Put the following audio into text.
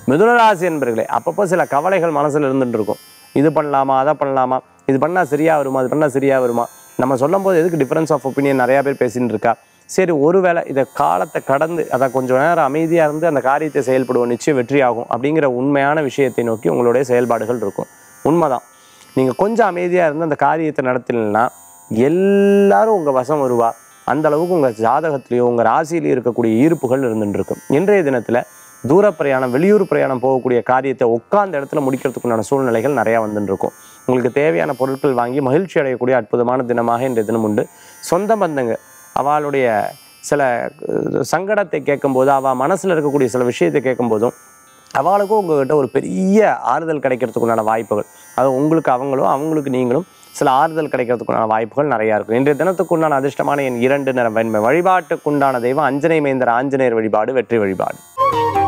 மிதுனராசி என்பர்களே அப்பப்போ சில கவலைகள் மனசில் இருந்துட்டு இருக்கும் இது பண்ணலாமா அதை பண்ணலாமா இது பண்ணால் சரியா வருமா இது பண்ணால் சரியா வருமா நம்ம சொல்லும்போது எதுக்கு டிஃபரன்ஸ் ஆஃப் ஒப்பீனியன் நிறையா பேர் பேசின்னு இருக்கா சரி ஒருவேளை இதை காலத்தை கடந்து அதை கொஞ்சம் நேரம் அமைதியாக இருந்து அந்த காரியத்தை செயல்படுவோம் நிச்சயம் வெற்றி ஆகும் அப்படிங்கிற உண்மையான விஷயத்தை நோக்கி உங்களுடைய செயல்பாடுகள் இருக்கும் உண்மைதான் நீங்கள் கொஞ்சம் அமைதியாக இருந்து அந்த காரியத்தை நடத்தினா எல்லாரும் உங்கள் வசம் வருவா அந்த அளவுக்கு உங்கள் ஜாதகத்திலேயோ உங்கள் ராசியிலேயோ இருக்கக்கூடிய ஈர்ப்புகள் இருந்துட்டு இருக்கும் இன்றைய தினத்தில் தூர பிரயாணம் வெளியூர் பிரயாணம் போகக்கூடிய காரியத்தை உட்கார்ந்த இடத்துல முடிக்கிறதுக்குண்டான சூழ்நிலைகள் நிறையா வந்துட்டு இருக்கும் உங்களுக்கு தேவையான பொருட்கள் வாங்கி மகிழ்ச்சி அடையக்கூடிய அற்புதமான தினமாக இன்றைய தினம் உண்டு சொந்த பந்தங்க அவளுடைய சில அஹ், சங்கடத்தை கேட்கும்போது அவள் மனசில் இருக்கக்கூடிய சில விஷயத்தை கேட்கும்போதும் அவளுக்கும் உங்ககிட்ட ஒரு பெரிய ஆறுதல் கிடைக்கிறதுக்குண்டான வாய்ப்புகள் அது உங்களுக்கு அவங்களும் அவங்களுக்கு நீங்களும் சில ஆறுதல் கிடைக்கிறதுக்குண்டான வாய்ப்புகள் நிறையா இருக்கும் இன்றைய தினத்துக்குண்டான அதிர்ஷ்டமான என் இரண்டு நிறம் வெண்மை வழிபாட்டுக்குண்டான தெய்வம் அஞ்சனை மேந்தர் ஆஞ்சநேயர் வழிபாடு வெற்றி வழிபாடு